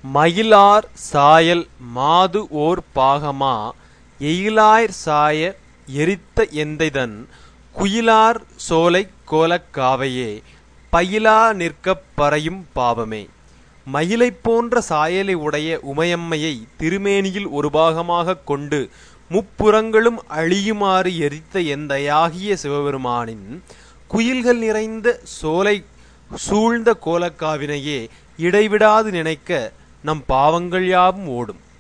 மயிலார் சாயல் மாது ஓர் பாகமா எயிலார் சாய எரித்த எந்தைதன் குயிலார் சோலைக் கோலக் காவையே பயிலா நிற்கப் பறையும் பாவமே மயிலைப் போன்ற சாயலை உடைய உமையம்மையை திருமேனியில் ஒரு பாகமாகக் கொண்டு முப்புறங்களும் அழியுமாறு எரித்த எந்தையாகிய சிவபெருமானின் குயில்கள் நிறைந்த சோலை சூழ்ந்த கோலக்காவினையே இடைவிடாது நினைக்க நம் பாவங்கள் யாவும் ஓடும்